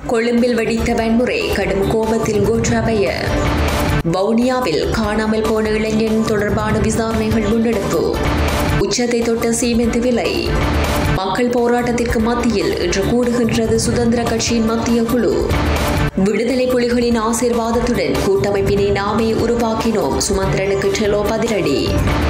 கொழும்பில் வெடித்த வன்முறை கடும் கோபத்தில் கோட்டாபய வவுனியாவில் காணாமல் போன இளைஞன் தொடர்பான விசாரணைகள் முன்னெடுப்பு உச்சத்தை தொட்ட சீமெந்து விலை மக்கள் போராட்டத்திற்கு மத்தியில் இன்று கூடுகின்றது சுதந்திர கட்சியின் மத்திய குழு விடுதலை புலிகளின் ஆசீர்வாதத்துடன் கூட்டமைப்பினை நாமே உருவாக்கினோம் சுமந்திரனுக்கு செலோ பதிலடி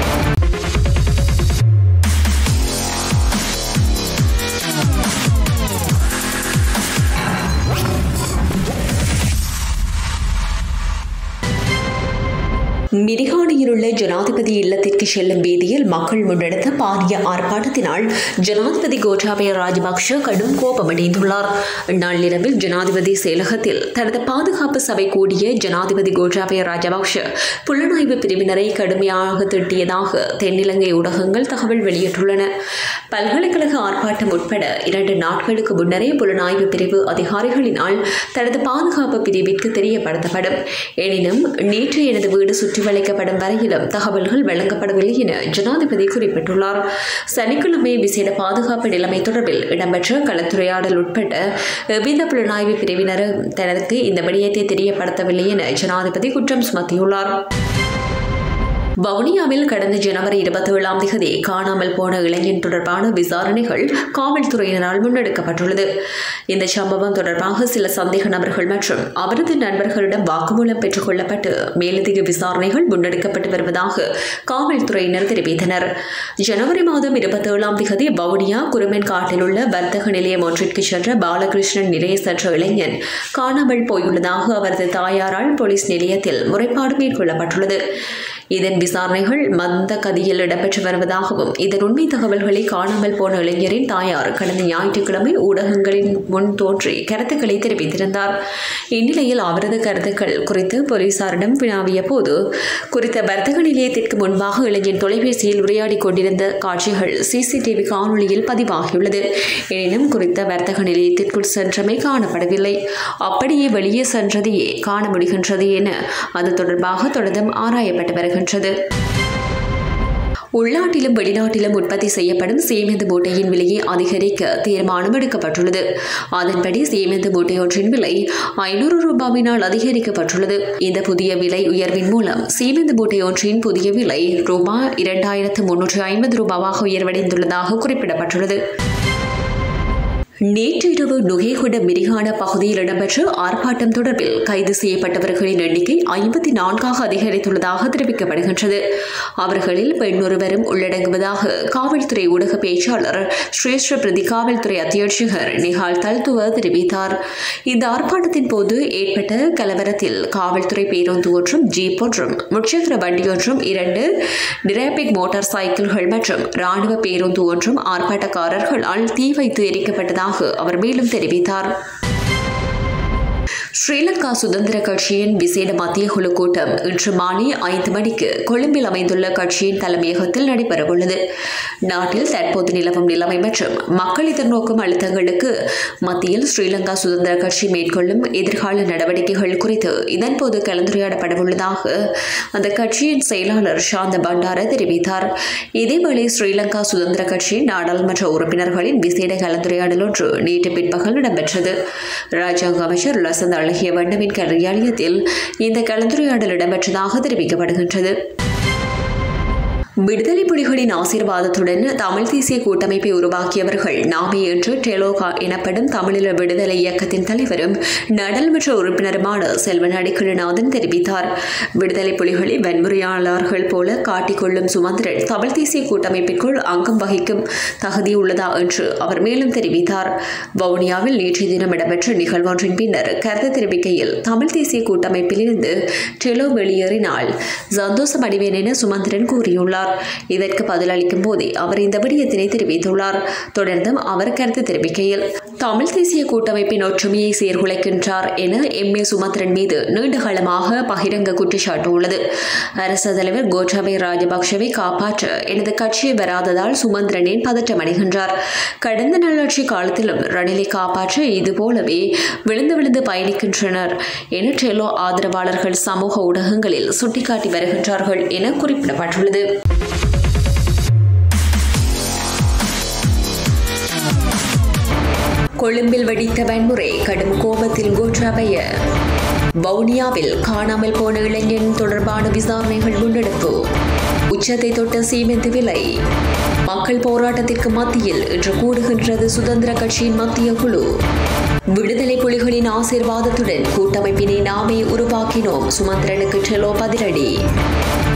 மிரிகானியில் உள்ள ஜனாதிபதி இல்லத்திற்கு செல்லும் வீதியில் மக்கள் முன்னெடுத்த பாரிய ஆர்ப்பாட்டத்தினால் ஜனாதிபதி கோட்டாபய ராஜபக்ஷ கடும் கோபமடைந்துள்ளார் நள்ளிரவில் ஜனாதிபதி செயலகத்தில் தனது பாதுகாப்பு சபை கூடிய ஜனாதிபதி கோட்டாபய ராஜபக்ஷ புலனாய்வு பிரிவினரை கடுமையாக திட்டியதாக தென்னிலங்கை ஊடகங்கள் தகவல் வெளியிட்டுள்ளன பல்கலைக்கழக ஆர்ப்பாட்டம் உட்பட இரண்டு நாட்களுக்கு முன்னரே புலனாய்வு பிரிவு அதிகாரிகளினால் தனது பாதுகாப்பு பிரிவிற்கு தெரியப்படுத்தப்படும் எனினும் நேற்று எனது வீடு சுற்றி வளைக்கப்படும் வரையிலும் தகவல்கள் வழங்கப்படவில்லை என ஜனாதிபதி குறிப்பிட்டுள்ளார் சனிக்கிழமை விசேட பாதுகாப்பு நிலைமை தொடர்பில் இடம்பெற்ற கலந்துரையாடல் உட்பட்ட எவ்வித புலனாய்வு பிரிவினரும் தனக்கு இந்த விடயத்தை தெரியப்படுத்தவில்லை என ஜனாதிபதி குற்றம் சுமத்தியுள்ளார் வவுனியாவில் கடந்த ஜனவரி இருபத்தி ஏழாம் தேதி காணாமல் போன இளைஞன் தொடர்பான விசாரணைகள் காவல்துறையினரால் முன்னெடுக்கப்பட்டுள்ளது இந்த சம்பவம் தொடர்பாக சில சந்தேக நபர்கள் மற்றும் அவரது நண்பர்களிடம் வாக்குமூலம் பெற்றுக் கொள்ளப்பட்டு மேலதிக விசாரணைகள் முன்னெடுக்கப்பட்டு வருவதாக காவல்துறையினர் தெரிவித்தனர் ஜனவரி மாதம் இருபத்தி ஏழாம் தேதி வவுனியா குருமென் காட்டில் உள்ள வர்த்தக நிலையம் ஒன்றிற்கு சென்ற பாலகிருஷ்ணன் நிலைய சென்ற இளைஞன் காணாமல் போயுள்ளதாக அவரது தாயாரால் போலீஸ் நிலையத்தில் முறைப்பாடு மேற்கொள்ளப்பட்டுள்ளது இதன் விசாரணைகள் மந்த கதியில் இடம்பெற்று வருவதாகவும் இதன் உண்மை தகவல்களை காணாமல் போன இளைஞரின் தாயார் கடந்த ஞாயிற்றுக்கிழமை ஊடகங்களின் முன் தோன்றி கருத்துக்களை தெரிவித்திருந்தார் இந்நிலையில் அவரது கருத்துக்கள் குறித்து போலீசாரிடம் வினாவிய போது குறித்த வர்த்தக நிலையத்திற்கு முன்பாக இளைஞன் தொலைபேசியில் உரையாடிக் கொண்டிருந்த காட்சிகள் சிசிடிவி காணொலியில் பதிவாகியுள்ளது எனினும் குறித்த வர்த்தக நிலையத்திற்குள் சென்றமை காணப்படவில்லை அப்படியே வெளியே சென்றதையே காண முடிகின்றது என அது தொடர்பாக தொடர்ந்தும் ஆராயப்பட்டு வருகிறது வருகின்றது உள்நாட்டிலும் வெளிநாட்டிலும் உற்பத்தி செய்யப்படும் சேமிந்து மூட்டையின் விலையை அதிகரிக்க தீர்மானம் எடுக்கப்பட்டுள்ளது அதன்படி சேமிந்து மூட்டையொன்றின் விலை ஐநூறு ரூபாவினால் அதிகரிக்கப்பட்டுள்ளது இந்த புதிய விலை உயர்வின் மூலம் சீமெந்து மூட்டையொன்றின் புதிய விலை ரூபாய் இரண்டாயிரத்து முன்னூற்றி ஐம்பது ரூபாவாக உயர்வடைந்துள்ளதாக குறிப்பிடப்பட்டுள்ளது நேற்று இரவு நுகேகுட மிரிகான பகுதியில் இடம்பெற்ற ஆர்ப்பாட்டம் தொடர்பில் கைது செய்யப்பட்டவர்களின் எண்ணிக்கை ஐம்பத்தி நான்காக அதிகரித்துள்ளதாக தெரிவிக்கப்படுகின்றது அவர்களில் பெண் ஒருவரும் உள்ளடங்குவதாக காவல்துறை ஊடக பேச்சாளர் சிரேஷ்ட பிரதி காவல்துறை அத்தியட்சகர் நிகால் தல்துவ தெரிவித்தார் இந்த ஆர்ப்பாட்டத்தின் போது ஏற்பட்ட கலவரத்தில் காவல்துறை பேருந்து ஒன்றும் ஜீப் ஒன்றும் முச்சக்கர வண்டி ஒன்றும் இரண்டு டிராபிக் மோட்டார் சைக்கிள்கள் மற்றும் ராணுவ பேருந்து ஒன்றும் ஆர்ப்பாட்டக்காரர்களால் தீ வைத்து எரிக்கப்பட்டதாக உள்ளதாக அவர் மேலும் தெரிவித்தார் ஸ்ரீலங்கா சுதந்திர கட்சியின் விசேட மத்திய குழு கூட்டம் இன்று மாலை ஐந்து மணிக்கு கொழும்பில் அமைந்துள்ள கட்சியின் தலைமையகத்தில் நடைபெறவுள்ளது நாட்டில் தற்போது நிலவும் நிலைமை மற்றும் மக்கள் எதிர்நோக்கும் அழுத்தங்களுக்கு மத்தியில் ஸ்ரீலங்கா சுதந்திர கட்சி மேற்கொள்ளும் எதிர்கால நடவடிக்கைகள் குறித்து இதன்போது கலந்துரையாடப்படவுள்ளதாக அந்த கட்சியின் செயலாளர் சாந்த பண்டார தெரிவித்தார் இதேவேளை ஸ்ரீலங்கா சுதந்திர கட்சியின் நாடாளுமன்ற உறுப்பினர்களின் விசேட கலந்துரையாடல் ஒன்று நேற்று பிற்பகல் இடம்பெற்றது ராஜாங்க அமைச்சர் லசந்த் அழகிய வண்ணவின் கல்வியாலயத்தில் இந்த கலந்துரையாடல் இடம்பெற்றதாக தெரிவிக்கப்படுகின்றது விடுதலை புலிகளின் ஆசீர்வாதத்துடன் தமிழ் தேசிய கூட்டமைப்பை உருவாக்கியவர்கள் நாமே என்று டெலோகா எனப்படும் தமிழீழ விடுதலை இயக்கத்தின் தலைவரும் நாடாளுமன்ற உறுப்பினருமான செல்வன் அடிக்கலநாதன் தெரிவித்தார் விடுதலை புலிகளை வன்முறையாளர்கள் போல காட்டிக்கொள்ளும் சுமந்திரன் தமிழ் தேசிய கூட்டமைப்பிற்குள் அங்கம் வகிக்கும் தகுதி உள்ளதா என்று அவர் மேலும் தெரிவித்தார் வவுனியாவில் நேற்றைய தினம் இடம்பெற்ற நிகழ்வொன்றின் பின்னர் கருத்து தெரிவிக்கையில் தமிழ் தேசிய கூட்டமைப்பிலிருந்து டெலோ வெளியேறினால் சந்தோஷம் அடைவேன் என சுமந்திரன் கூறியுள்ளார் தெரிவித்தார் இதற்கு பதிலளிக்கும் போதே அவர் இந்த விடயத்தினை தெரிவித்துள்ளார் தொடர்ந்தும் அவர் கருத்து தெரிவிக்கையில் தமிழ் தேசிய கூட்டமைப்பின் ஒற்றுமையை சீர்குலைக்கின்றார் என எம் ஏ சுமந்திரன் மீது நீண்டகாலமாக பகிரங்க குற்றச்சாட்டு உள்ளது அரசு தலைவர் கோட்டாபய ராஜபக்சவை காப்பாற்ற எனது கட்சி வராததால் சுமந்திரனே பதற்றமடைகின்றார் கடந்த நல்லாட்சி காலத்திலும் ரணிலை காப்பாற்ற இதுபோலவே விழுந்து விழுந்து பயணிக்கின்றனர் என டெலோ ஆதரவாளர்கள் சமூக ஊடகங்களில் சுட்டிக்காட்டி வருகின்றார்கள் என குறிப்பிடப்பட்டுள்ளது கொழும்பில் வெடித்த வன்முறை கடும் கோபத்தில் கோட்டாபய வவுனியாவில் காணாமல் போன இளைஞன் தொடர்பான விசாரணைகள் முன்னெடுப்பு உச்சத்தை தொட்ட சீமெந்து விலை மக்கள் போராட்டத்திற்கு மத்தியில் இன்று கூடுகின்றது சுதந்திர கட்சியின் மத்திய குழு விடுதலை புலிகளின் ஆசீர்வாதத்துடன் கூட்டமைப்பினை நாமே உருவாக்கினோம் சுமந்திரனுக்கு செலோ பதிலடி